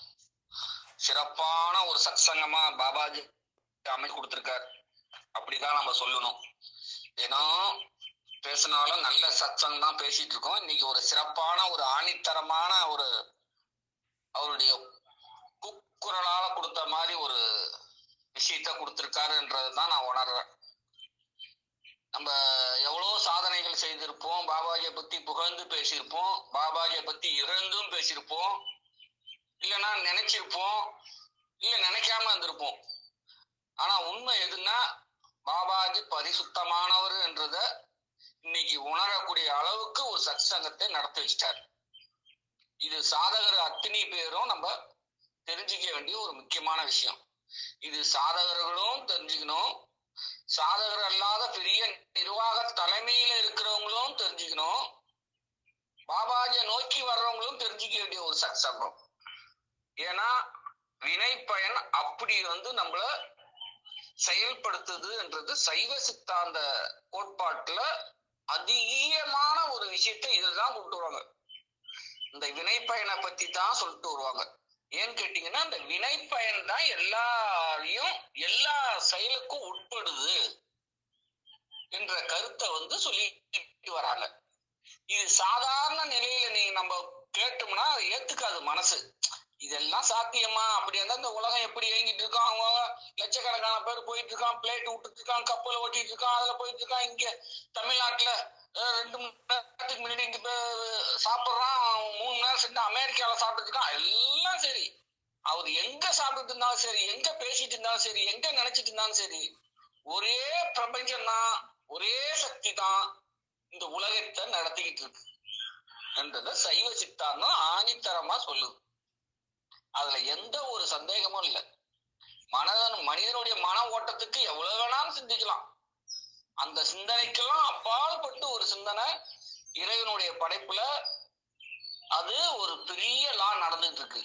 சிறப்பான ஒரு சத்சங்கமா பாபாஜி அமைச்சு கொடுத்திருக்கார் அப்படிதான் நம்ம சொல்லணும் ஏன்னா பேசினாலும் நல்ல சத்சங்கம் தான் பேசிட்டு இருக்கோம் இன்னைக்கு ஒரு சிறப்பான ஒரு ஆணித்தரமான ஒரு அவருடைய குக்குரலால கொடுத்த மாதிரி ஒரு விஷயத்த கொடுத்திருக்காருன்றது தான் நான் உணர்றேன் நம்ம எவ்வளவு சாதனைகள் செய்திருப்போம் பாபாஜியை பத்தி புகழ்ந்து பேசியிருப்போம் பாபாஜியை பத்தி இறந்தும் பேசியிருப்போம் இல்லைன்னா நினைச்சிருப்போம் இல்ல நினைக்காம இருந்திருப்போம் ஆனா உண்மை எதுன்னா பாபாஜி பரிசுத்தமானவர் என்றத இன்னைக்கு உணரக்கூடிய அளவுக்கு ஒரு சத்சங்கத்தை நடத்தி வச்சிட்டார் இது சாதகர் அத்தனை பேரும் நம்ம தெரிஞ்சுக்க வேண்டிய ஒரு முக்கியமான விஷயம் இது சாதகர்களும் தெரிஞ்சுக்கணும் சாதகர் அல்லாத பெரிய நிர்வாக தலைமையில இருக்கிறவங்களும் தெரிஞ்சுக்கணும் பாபாஜியை நோக்கி வர்றவங்களும் தெரிஞ்சுக்க வேண்டிய ஒரு சத்சங்கம் ஏன்னா வினை பயன் அப்படி வந்து நம்மள செயல்படுத்துது என்றது சைவ சித்தாந்த கோட்பாட்டுல அதிகமான ஒரு விஷயத்தை இதுதான் கொண்டு வருவாங்க இந்த வினை பயனை பத்தி தான் சொல்லிட்டு வருவாங்க ஏன்னு கேட்டீங்கன்னா இந்த வினை பயன் தான் எல்லாரையும் எல்லா செயலுக்கும் உட்படுது என்ற கருத்தை வந்து சொல்லிட்டு வராங்க இது சாதாரண நிலையில நீங்க நம்ம கேட்டோம்னா அதை ஏத்துக்காது மனசு இதெல்லாம் சாத்தியமா அப்படி இருந்தா இந்த உலகம் எப்படி இயங்கிட்டு இருக்கான் அவங்க லட்சக்கணக்கான பேர் போயிட்டு இருக்கான் பிளேட் விட்டுட்டு இருக்கான் கப்பல் ஓட்டிட்டு இருக்கான் அதுல போயிட்டு இருக்கான் இங்க தமிழ்நாட்டுல அஹ், ரெண்டு மணி நேரத்துக்கு முன்னாடி இங்க போய் சாப்பிடுறான் மூணு நேரம் சென்று அமெரிக்கால சாப்பிட்டு இருக்கான் எல்லாம் சரி அவர் எங்க சாப்பிட்டு இருந்தாலும் சரி எங்க பேசிட்டு இருந்தாலும் சரி எங்க நினைச்சிட்டு இருந்தாலும் சரி ஒரே பிரபஞ்சம் தான் ஒரே சக்தி தான் இந்த உலகத்தை நடத்திக்கிட்டு இருக்கு என்றத சைவ சித்தாந்தம் ஆணித்தரமா சொல்லுது அதுல எந்த ஒரு சந்தேகமும் இல்லை மனதன் மனிதனுடைய மன ஓட்டத்துக்கு எவ்வளவு வேணாலும் சிந்திக்கலாம் அந்த சிந்தனைக்கெல்லாம் அப்பாற்பட்டு ஒரு சிந்தனை இறைவனுடைய படைப்புல அது ஒரு பெரிய லா நடந்துட்டு இருக்கு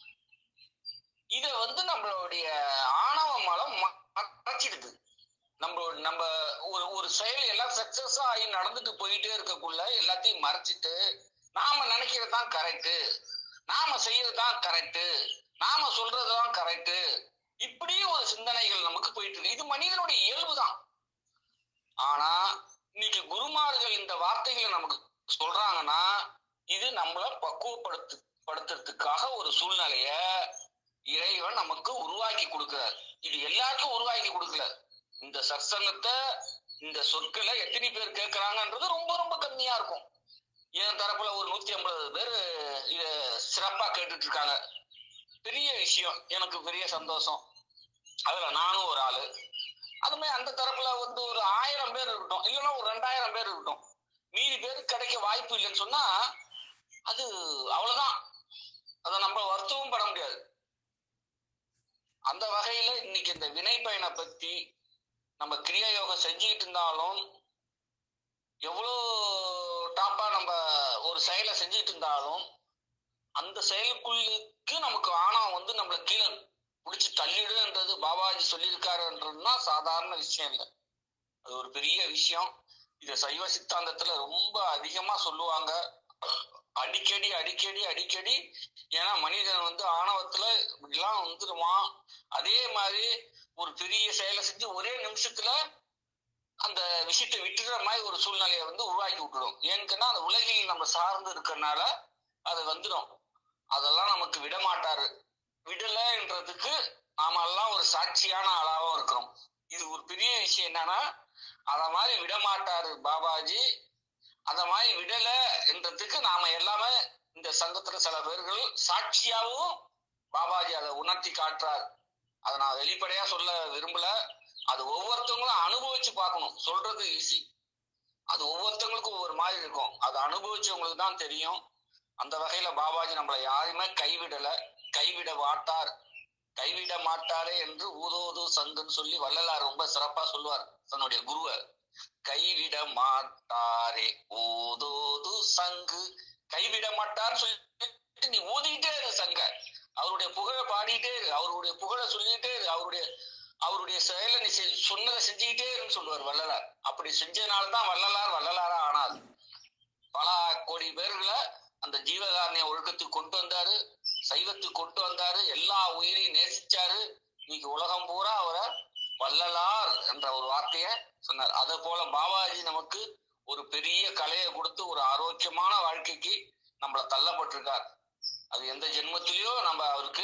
இத வந்து நம்மளுடைய ஆணவ மலம் ம- மறைச்சிடுது நம்ம நம்ம ஒரு ஒரு செயல் எல்லாம் சக்சஸ் ஆகி நடந்துட்டு போயிட்டே இருக்கக்குள்ள எல்லாத்தையும் மறைச்சிட்டு நாம நினைக்கிறதுதான் கரெக்ட் நாம செய்யறதுதான் கரெக்ட் நாம சொல்றதுதான் கரெக்ட் இப்படி ஒரு சிந்தனைகள் நமக்கு போயிட்டு இருக்கு இது மனிதனுடைய இயல்புதான் ஆனா இன்னைக்கு குருமார்கள் இந்த வார்த்தைகளை நமக்கு சொல்றாங்கன்னா இது நம்மள பக்குவப்படுத்து படுத்துறதுக்காக ஒரு சூழ்நிலைய இறைவன் நமக்கு உருவாக்கி கொடுக்கிறார் இது எல்லாருக்கும் உருவாக்கி கொடுக்கல இந்த சத்சங்கத்தை இந்த சொற்களை எத்தனை பேர் கேட்கறாங்கன்றது ரொம்ப ரொம்ப கம்மியா இருக்கும் என் தரப்புல ஒரு நூத்தி ஐம்பது பேர் இத சிறப்பா கேட்டுட்டு இருக்காங்க பெரிய விஷயம் எனக்கு பெரிய சந்தோஷம் அதுல நானும் ஒரு ஆளு அது மாதிரி அந்த தரப்புல வந்து ஒரு ஆயிரம் பேர் இருக்கட்டும் இல்லைன்னா ஒரு ரெண்டாயிரம் பேர் இருக்கட்டும் மீதி பேருக்கு கிடைக்க வாய்ப்பு இல்லைன்னு சொன்னா அது அவ்வளவுதான் அதை நம்ம வருத்தமும் பட முடியாது அந்த வகையில இன்னைக்கு இந்த வினை பயனை பத்தி நம்ம கிரியா யோகம் செஞ்சுக்கிட்டு இருந்தாலும் எவ்வளோ டாப்பா நம்ம ஒரு செயலை செஞ்சுட்டு இருந்தாலும் அந்த செயலுக்குள்ளுக்கு நமக்கு ஆணவம் வந்து நம்மள கீழே பிடிச்சி தள்ளிடுன்றது பாபாஜி சொல்லியிருக்காருன்றதுனா சாதாரண விஷயம் இல்லை அது ஒரு பெரிய விஷயம் இத சைவ சித்தாந்தத்துல ரொம்ப அதிகமா சொல்லுவாங்க அடிக்கடி அடிக்கடி அடிக்கடி ஏன்னா மனிதன் வந்து ஆணவத்துல இப்படிலாம் வந்துருவான் அதே மாதிரி ஒரு பெரிய செயலை செஞ்சு ஒரே நிமிஷத்துல அந்த விஷயத்தை விட்டுற மாதிரி ஒரு சூழ்நிலையை வந்து உருவாக்கி விட்டுடும் ஏன்னு அந்த உலகில் நம்ம சார்ந்து இருக்கறனால அது வந்துடும் அதெல்லாம் நமக்கு விட மாட்டாரு விடலைன்றதுக்கு நாம எல்லாம் ஒரு சாட்சியான ஆளாவும் இருக்கிறோம் இது ஒரு பெரிய விஷயம் என்னன்னா அத மாதிரி விட மாட்டாரு பாபாஜி அத மாதிரி விடல என்றதுக்கு நாம எல்லாமே இந்த சங்கத்துல சில பேர்கள் சாட்சியாவும் பாபாஜி அதை உணர்த்தி காட்டுறார் அதை நான் வெளிப்படையா சொல்ல விரும்பல அது ஒவ்வொருத்தவங்களும் அனுபவிச்சு பார்க்கணும் சொல்றது ஈஸி அது ஒவ்வொருத்தவங்களுக்கும் ஒவ்வொரு மாதிரி இருக்கும் அது அனுபவிச்சவங்களுக்கு தான் தெரியும் அந்த வகையில பாபாஜி நம்மளை யாருமே கைவிடல கைவிட மாட்டார் கைவிட மாட்டாரே என்று ஊதோது சங்குன்னு சொல்லி வள்ளலார் ரொம்ப சிறப்பா சொல்லுவார் தன்னுடைய குருவை கைவிட மாட்டாரே ஊதோது சங்கு கைவிட மாட்டார் சொல்லிட்டு நீ ஊதிட்டே இரு சங்க அவருடைய புகழை பாடிட்டே இரு அவருடைய புகழை சொல்லிட்டே இரு அவருடைய அவருடைய செயலை நீ செ- சொன்னதை செஞ்சுக்கிட்டே இருன்னு சொல்லுவார் வள்ளலார் அப்படி செஞ்சதுனாலதான் வள்ளலார் வள்ளலாரா ஆனார் பல கோடி பேர்களை அந்த ஜீவகாரணிய ஒழுக்கத்துக்கு கொண்டு வந்தாரு சைவத்துக்கு கொண்டு வந்தாரு எல்லா உயிரையும் நேசிச்சாரு இன்னைக்கு உலகம் பூரா அவரை வள்ளலார் என்ற ஒரு வார்த்தைய சொன்னார் அதே போல பாபாஜி நமக்கு ஒரு பெரிய கலையை கொடுத்து ஒரு ஆரோக்கியமான வாழ்க்கைக்கு நம்மள தள்ளப்பட்டிருக்கார் அது எந்த ஜென்மத்திலயோ நம்ம அவருக்கு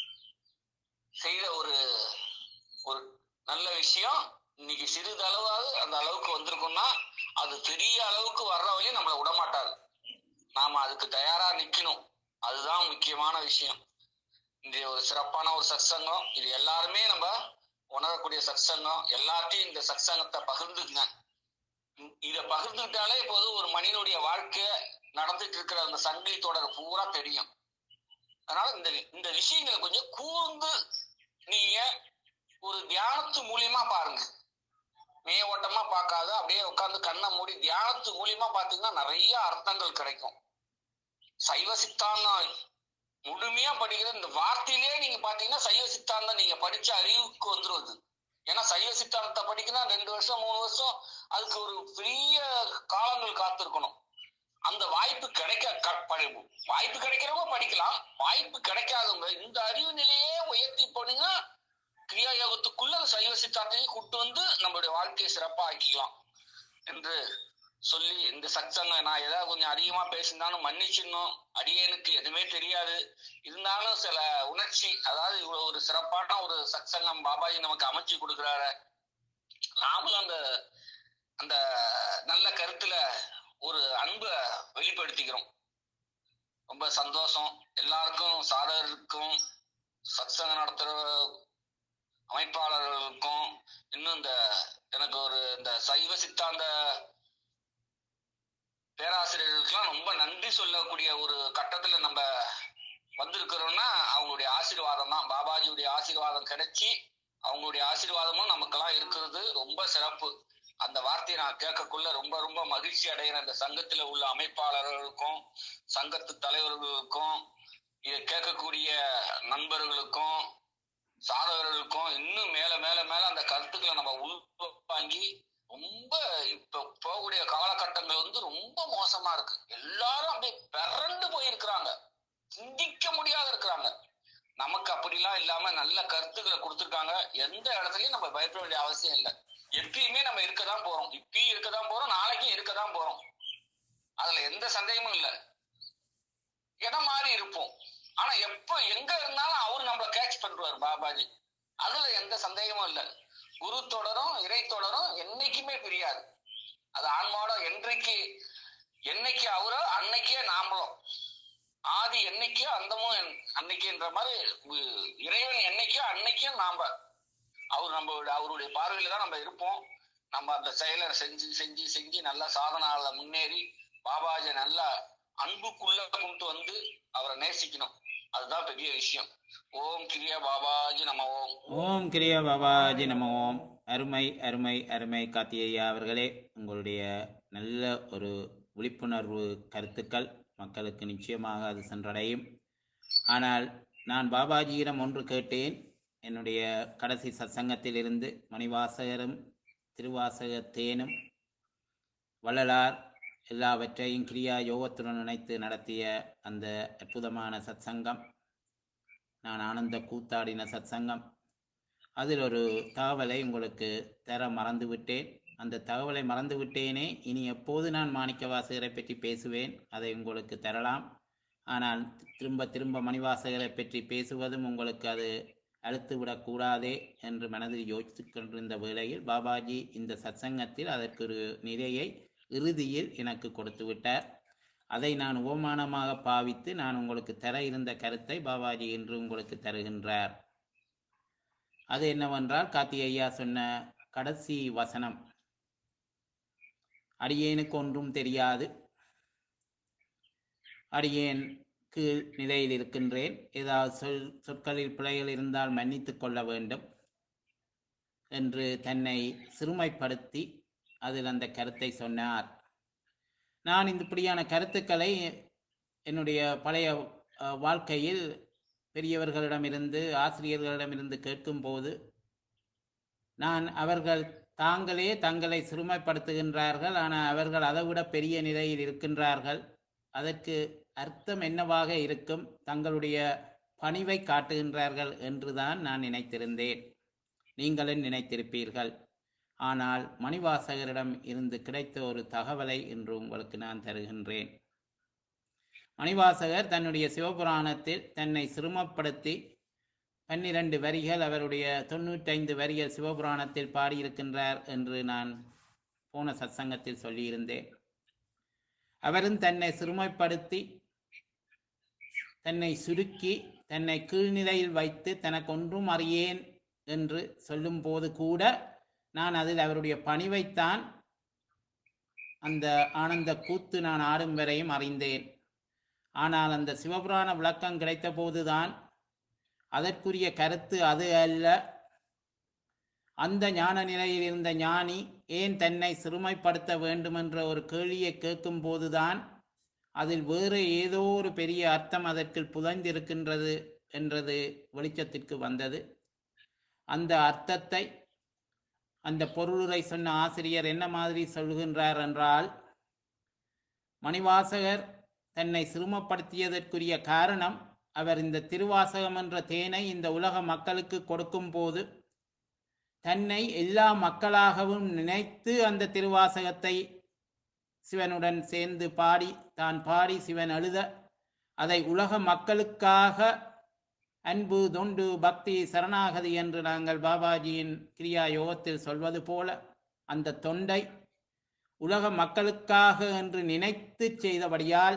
செய்த ஒரு ஒரு நல்ல விஷயம் இன்னைக்கு சிறிதளவாவது அந்த அளவுக்கு வந்திருக்கும்னா அது பெரிய அளவுக்கு வர்ற வரையும் நம்மளை விடமாட்டாரு நாம அதுக்கு தயாரா நிக்கணும் அதுதான் முக்கியமான விஷயம் இன்றைய ஒரு சிறப்பான ஒரு சத்சங்கம் இது எல்லாருமே நம்ம உணரக்கூடிய சத்சங்கம் எல்லாத்தையும் இந்த சத்சங்கத்தை பகிர்ந்துக்குங்க இ- இத பகிர்ந்துக்கிட்டாலே இப்போது ஒரு மனிதனுடைய வாழ்க்கை நடந்துட்டு இருக்கிற அந்த சங்கிலி தொடர் பூரா தெரியும் அதனால இந்த இந்த விஷயங்களை கொஞ்சம் கூர்ந்து நீங்க ஒரு தியானத்து மூலியமா பாருங்க மேவோட்டமா பார்க்காத அப்படியே உட்கார்ந்து கண்ணை மூடி தியானத்து மூலியமா பாத்தீங்கன்னா நிறைய அர்த்தங்கள் கிடைக்கும் சைவ சித்தாந்தம் முழுமையா படிக்கிற இந்த வார்த்தையிலே நீங்க பாத்தீங்கன்னா சைவ சித்தாந்தம் நீங்க படிச்ச அறிவுக்கு வந்துருவது ஏன்னா சைவ சித்தாந்தத்தை படிக்கணும் ரெண்டு வருஷம் மூணு வருஷம் அதுக்கு ஒரு பெரிய காலங்கள் காத்திருக்கணும் அந்த வாய்ப்பு கிடைக்க க- படி- வாய்ப்பு கிடைக்கிறவங்க படிக்கலாம் வாய்ப்பு கிடைக்காதவங்க இந்த அறிவு நிலையே உயர்த்தி போனீங்கன்னா கிரியா யோகத்துக்குள்ள அந்த சைவ சித்தாந்தையும் கூட்டு வந்து நம்மளுடைய வாழ்க்கையை சிறப்பா ஆக்கிக்கலாம் என்று சொல்லி இந்த சத்சங்கம் நான் ஏதாவது கொஞ்சம் அதிகமா பேசியிருந்தாலும் மன்னிச்சிடணும் அடியேனுக்கு எதுவுமே தெரியாது இருந்தாலும் சில உணர்ச்சி அதாவது இவ்வளவு ஒரு சிறப்பான ஒரு சத்சங்கம் பாபாஜி நமக்கு அமைச்சு கொடுக்குறாரு நாமளும் அந்த அந்த நல்ல கருத்துல ஒரு அன்பை வெளிப்படுத்திக்கிறோம் ரொம்ப சந்தோஷம் எல்லாருக்கும் சாதகருக்கும் சத்சங்கம் நடத்துற அமைப்பாளர்களுக்கும் இன்னும் இந்த எனக்கு ஒரு இந்த சைவ சித்தாந்த பேராசிரியர்களுக்கெல்லாம் ரொம்ப நன்றி சொல்லக்கூடிய ஒரு கட்டத்துல நம்ம வந்திருக்கிறோம்னா அவங்களுடைய ஆசீர்வாதம் தான் பாபாஜியுடைய ஆசீர்வாதம் கிடைச்சி அவங்களுடைய ஆசீர்வாதமும் நமக்கெல்லாம் இருக்கிறது ரொம்ப சிறப்பு அந்த வார்த்தையை நான் கேட்கக்குள்ள ரொம்ப ரொம்ப மகிழ்ச்சி அடைகிறேன் இந்த சங்கத்துல உள்ள அமைப்பாளர்களுக்கும் சங்கத்து தலைவர்களுக்கும் இதை கேட்கக்கூடிய நண்பர்களுக்கும் சாதகர்களுக்கும் இன்னும் மேல மேல மேல அந்த கருத்துக்களை நம்ம உள்வாங்கி ரொம்ப இப்ப போகக்கூடிய காலகட்டங்கள் வந்து ரொம்ப மோசமா இருக்கு எல்லாரும் அப்படியே பிறண்டு போயிருக்கிறாங்க சிந்திக்க முடியாத இருக்கிறாங்க நமக்கு அப்படிலாம் இல்லாம நல்ல கருத்துக்களை கொடுத்துருக்காங்க எந்த இடத்துலயும் நம்ம பயப்பட வேண்டிய அவசியம் இல்லை எப்பயுமே நம்ம இருக்கதான் போறோம் இப்பயும் இருக்கதான் போறோம் நாளைக்கும் இருக்கதான் போறோம் அதுல எந்த சந்தேகமும் இல்லை இடம் மாறி இருப்போம் ஆனா எப்ப எங்க இருந்தாலும் அவரு நம்மள கேட்ச் பண்றாரு பாபாஜி அதுல எந்த சந்தேகமும் இல்ல குரு தொடரும் இறை தொடரும் என்னைக்குமே பிரியாது அது ஆன்மாவோட என்றைக்கு என்னைக்கு அவரோ அன்னைக்கே நாமளும் ஆதி என்னைக்கோ அந்தமும் என்- அன்னைக்குன்ற மாதிரி உ- இறைவன் என்னைக்கோ அன்னைக்கும் நாம அவர் நம்ம அவருடைய பார்வையில தான் நம்ம இருப்போம் நம்ம அந்த செயலை செஞ்சு செஞ்சு செஞ்சு நல்லா சாதனால முன்னேறி பாபாஜி நல்லா அன்புக்குள்ள கொண்டு வந்து அவரை நேசிக்கணும் அதுதான் பெரிய விஷயம் ஓம் கிரியா பாபாஜி நம ஓம் ஓம் கிரியா பாபாஜி நம ஓம் அருமை அருமை அருமை காத்தியையா அவர்களே உங்களுடைய நல்ல ஒரு விழிப்புணர்வு கருத்துக்கள் மக்களுக்கு நிச்சயமாக அது சென்றடையும் ஆனால் நான் பாபாஜியிடம் ஒன்று கேட்டேன் என்னுடைய கடைசி சத்சங்கத்திலிருந்து மணிவாசகரும் திருவாசகத்தேனும் வள்ளலார் எல்லாவற்றையும் கிரியா யோகத்துடன் இணைத்து நடத்திய அந்த அற்புதமான சத்சங்கம் நான் ஆனந்த கூத்தாடின சத்சங்கம் அதில் ஒரு தகவலை உங்களுக்கு தர மறந்து விட்டேன் அந்த தகவலை மறந்து விட்டேனே இனி எப்போது நான் மாணிக்க வாசகரை பற்றி பேசுவேன் அதை உங்களுக்கு தரலாம் ஆனால் திரும்ப திரும்ப மணிவாசகரை பற்றி பேசுவதும் உங்களுக்கு அது அழுத்து விடக்கூடாதே என்று மனதில் யோசித்துக் கொண்டிருந்த வேளையில் பாபாஜி இந்த சத்சங்கத்தில் அதற்கு ஒரு நிறையை இறுதியில் எனக்கு கொடுத்து விட்டார் அதை நான் ஓமானமாக பாவித்து நான் உங்களுக்கு தர இருந்த கருத்தை பாபாஜி இன்று உங்களுக்கு தருகின்றார் அது என்னவென்றால் கார்த்தி ஐயா சொன்ன கடைசி வசனம் அடியேனுக்கு ஒன்றும் தெரியாது அடியேன் கீழ் நிலையில் இருக்கின்றேன் ஏதாவது சொல் சொற்களில் பிழைகள் இருந்தால் மன்னித்துக் கொள்ள வேண்டும் என்று தன்னை சிறுமைப்படுத்தி அதில் அந்த கருத்தை சொன்னார் நான் இந்த இப்படியான கருத்துக்களை என்னுடைய பழைய அஹ், வாழ்க்கையில் பெரியவர்களிடமிருந்து ஆசிரியர்களிடமிருந்து கேட்கும்போது நான் அவர்கள் தாங்களே தங்களை சிறுமைப்படுத்துகின்றார்கள் ஆனால் அவர்கள் அதைவிட பெரிய நிலையில் இருக்கின்றார்கள் அதற்கு அர்த்தம் என்னவாக இருக்கும் தங்களுடைய பணிவை காட்டுகின்றார்கள் என்றுதான் நான் நினைத்திருந்தேன் நீங்களும் நினைத்திருப்பீர்கள் ஆனால் மணிவாசகரிடம் இருந்து கிடைத்த ஒரு தகவலை இன்று உங்களுக்கு நான் தருகின்றேன் மணிவாசகர் தன்னுடைய சிவபுராணத்தில் தன்னை சிறுமப்படுத்தி பன்னிரண்டு வரிகள் அவருடைய தொண்ணூற்றைந்து வரிகள் சிவபுராணத்தில் பாடியிருக்கின்றார் என்று நான் போன சத்சங்கத்தில் சொல்லியிருந்தேன் அவரும் தன்னை சிறுமைப்படுத்தி தன்னை சுருக்கி தன்னை கீழ்நிலையில் வைத்து தனக்கு ஒன்றும் அறியேன் என்று சொல்லும்போது கூட நான் அதில் அவருடைய பணிவைத்தான் அந்த ஆனந்த கூத்து நான் ஆடும் வரையும் அறிந்தேன் ஆனால் அந்த சிவபுராண விளக்கம் கிடைத்த போதுதான் அதற்குரிய கருத்து அது அல்ல அந்த ஞான நிலையில் இருந்த ஞானி ஏன் தன்னை சிறுமைப்படுத்த வேண்டும் என்ற ஒரு கேள்வியை கேட்கும் போதுதான் அதில் வேறு ஏதோ ஒரு பெரிய அர்த்தம் அதற்குள் புதைந்திருக்கின்றது என்றது வெளிச்சத்திற்கு வந்தது அந்த அர்த்தத்தை அந்த பொருளுரை சொன்ன ஆசிரியர் என்ன மாதிரி சொல்கின்றார் என்றால் மணிவாசகர் தன்னை சிறுமப்படுத்தியதற்குரிய காரணம் அவர் இந்த திருவாசகம் என்ற தேனை இந்த உலக மக்களுக்கு கொடுக்கும் போது தன்னை எல்லா மக்களாகவும் நினைத்து அந்த திருவாசகத்தை சிவனுடன் சேர்ந்து பாடி தான் பாடி சிவன் எழுத அதை உலக மக்களுக்காக அன்பு தொண்டு பக்தி சரணாகதி என்று நாங்கள் பாபாஜியின் கிரியா யோகத்தில் சொல்வது போல அந்த தொண்டை உலக மக்களுக்காக என்று நினைத்து செய்தபடியால்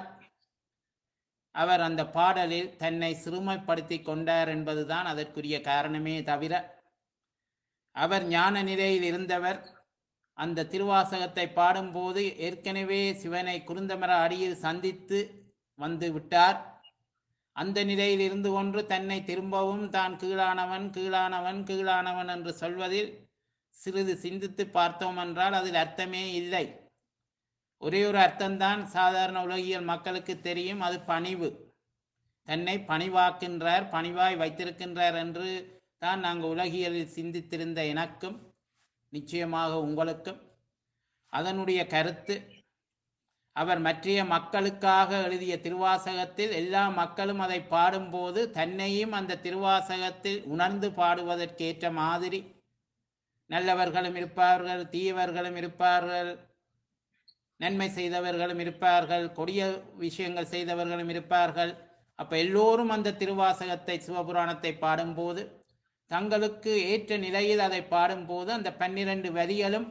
அவர் அந்த பாடலில் தன்னை சிறுமைப்படுத்தி கொண்டார் என்பதுதான் அதற்குரிய காரணமே தவிர அவர் ஞான நிலையில் இருந்தவர் அந்த திருவாசகத்தை பாடும்போது ஏற்கனவே சிவனை குருந்தமர அடியில் சந்தித்து வந்து விட்டார் அந்த நிலையில் இருந்து கொண்டு தன்னை திரும்பவும் தான் கீழானவன் கீழானவன் கீழானவன் என்று சொல்வதில் சிறிது சிந்தித்து பார்த்தோம் என்றால் அதில் அர்த்தமே இல்லை ஒரே ஒரு அர்த்தம்தான் சாதாரண உலகியல் மக்களுக்கு தெரியும் அது பணிவு தன்னை பணிவாக்கின்றார் பணிவாய் வைத்திருக்கின்றார் என்று தான் நாங்கள் உலகியலில் சிந்தித்திருந்த எனக்கும் நிச்சயமாக உங்களுக்கும் அதனுடைய கருத்து அவர் மற்றைய மக்களுக்காக எழுதிய திருவாசகத்தில் எல்லா மக்களும் அதை பாடும்போது தன்னையும் அந்த திருவாசகத்தில் உணர்ந்து பாடுவதற்கேற்ற மாதிரி நல்லவர்களும் இருப்பார்கள் தீயவர்களும் இருப்பார்கள் நன்மை செய்தவர்களும் இருப்பார்கள் கொடிய விஷயங்கள் செய்தவர்களும் இருப்பார்கள் அப்ப எல்லோரும் அந்த திருவாசகத்தை சிவபுராணத்தை பாடும்போது தங்களுக்கு ஏற்ற நிலையில் அதை பாடும்போது அந்த பன்னிரண்டு வரிகளும்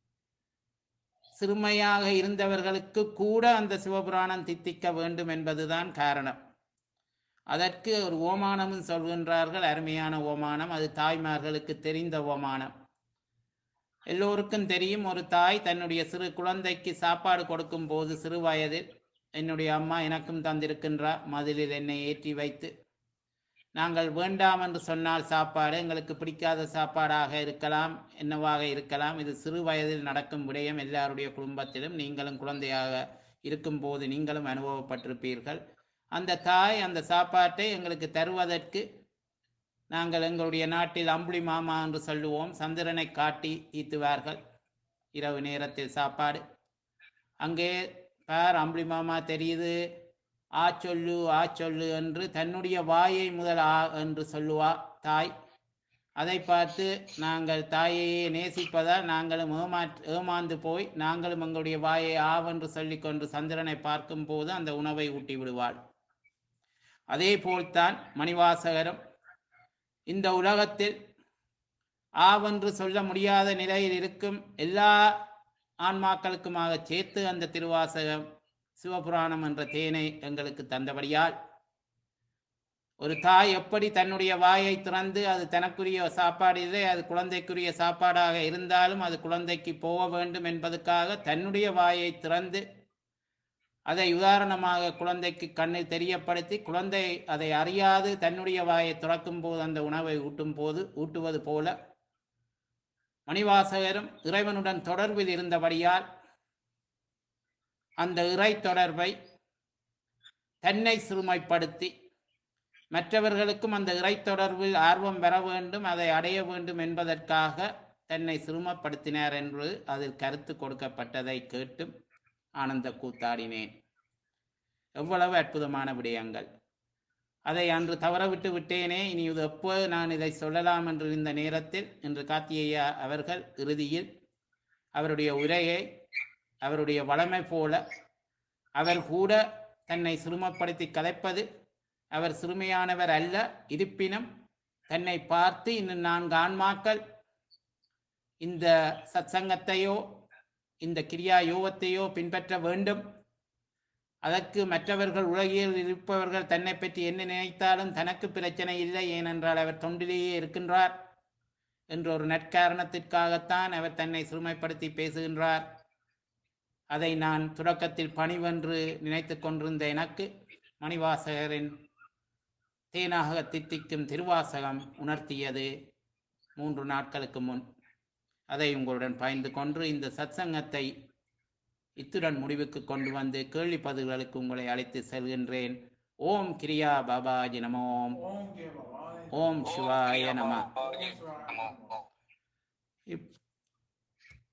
சிறுமையாக இருந்தவர்களுக்கு கூட அந்த சிவபுராணம் தித்திக்க வேண்டும் என்பதுதான் காரணம் அதற்கு ஒரு ஓமானமும் சொல்கின்றார்கள் அருமையான ஓமானம் அது தாய்மார்களுக்கு தெரிந்த ஓமானம் எல்லோருக்கும் தெரியும் ஒரு தாய் தன்னுடைய சிறு குழந்தைக்கு சாப்பாடு கொடுக்கும் போது சிறு வயதில் என்னுடைய அம்மா எனக்கும் தந்திருக்கின்றார் மதிலில் என்னை ஏற்றி வைத்து நாங்கள் வேண்டாம் என்று சொன்னால் சாப்பாடு எங்களுக்கு பிடிக்காத சாப்பாடாக இருக்கலாம் என்னவாக இருக்கலாம் இது சிறு வயதில் நடக்கும் விடயம் எல்லாருடைய குடும்பத்திலும் நீங்களும் குழந்தையாக இருக்கும்போது நீங்களும் அனுபவப்பட்டிருப்பீர்கள் அந்த தாய் அந்த சாப்பாட்டை எங்களுக்கு தருவதற்கு நாங்கள் எங்களுடைய நாட்டில் அம்புலி மாமா என்று சொல்லுவோம் சந்திரனை காட்டி ஈத்துவார்கள் இரவு நேரத்தில் சாப்பாடு அங்கே பார் அம்புலி மாமா தெரியுது ஆ சொல்லு ஆ சொல்லு என்று தன்னுடைய வாயை முதல் ஆ என்று சொல்லுவா தாய் அதை பார்த்து நாங்கள் தாயையே நேசிப்பதால் நாங்களும் ஏமா ஏமாந்து போய் நாங்களும் எங்களுடைய வாயை ஆவென்று சொல்லிக்கொண்டு சந்திரனை பார்க்கும் போது அந்த உணவை ஊட்டி விடுவாள் அதே போல்தான் மணிவாசகரும் இந்த உலகத்தில் ஆவென்று சொல்ல முடியாத நிலையில் இருக்கும் எல்லா ஆன்மாக்களுக்குமாக சேர்த்து அந்த திருவாசகம் சிவபுராணம் என்ற தேனை எங்களுக்கு தந்தபடியால் ஒரு தாய் எப்படி தன்னுடைய வாயை திறந்து அது தனக்குரிய சாப்பாடு இல்லை அது குழந்தைக்குரிய சாப்பாடாக இருந்தாலும் அது குழந்தைக்கு போக வேண்டும் என்பதற்காக தன்னுடைய வாயை திறந்து அதை உதாரணமாக குழந்தைக்கு கண்ணில் தெரியப்படுத்தி குழந்தை அதை அறியாது தன்னுடைய வாயை திறக்கும் போது அந்த உணவை ஊட்டும் போது ஊட்டுவது போல மணிவாசகரும் இறைவனுடன் தொடர்பில் இருந்தபடியால் அந்த இறை தொடர்பை தன்னை சிறுமைப்படுத்தி மற்றவர்களுக்கும் அந்த இறை தொடர்பில் ஆர்வம் பெற வேண்டும் அதை அடைய வேண்டும் என்பதற்காக தன்னை சிறுமப்படுத்தினார் என்று அதில் கருத்து கொடுக்கப்பட்டதை கேட்டும் ஆனந்த கூத்தாடினேன் எவ்வளவு அற்புதமான விடயங்கள் அதை அன்று தவறவிட்டு விட்டேனே இனி இது எப்போ நான் இதை சொல்லலாம் என்று இந்த நேரத்தில் இன்று காத்தியையா அவர்கள் இறுதியில் அவருடைய உரையை அவருடைய வளமை போல அவர் கூட தன்னை சிறுமப்படுத்தி கதைப்பது அவர் சிறுமையானவர் அல்ல இருப்பினும் தன்னை பார்த்து இன்னும் நான்கு ஆன்மாக்கள் இந்த சத்சங்கத்தையோ இந்த கிரியா யோகத்தையோ பின்பற்ற வேண்டும் அதற்கு மற்றவர்கள் உலகில் இருப்பவர்கள் தன்னை பற்றி என்ன நினைத்தாலும் தனக்கு பிரச்சனை இல்லை ஏனென்றால் அவர் தொண்டிலேயே இருக்கின்றார் என்ற ஒரு நற்காரணத்திற்காகத்தான் அவர் தன்னை சிறுமைப்படுத்தி பேசுகின்றார் அதை நான் தொடக்கத்தில் பணிவென்று நினைத்து கொண்டிருந்த எனக்கு மணிவாசகரின் தேனாக தித்திக்கும் திருவாசகம் உணர்த்தியது மூன்று நாட்களுக்கு முன் அதை உங்களுடன் பகிர்ந்து கொண்டு இந்த சத்சங்கத்தை இத்துடன் முடிவுக்கு கொண்டு வந்து கேள்வி பதில்களுக்கு உங்களை அழைத்து செல்கின்றேன் ஓம் கிரியா பாபாஜி நமோம் ஓம் கே பவாய் ஓம் சிவாய நம ஓம் சிவாய நமः. இப்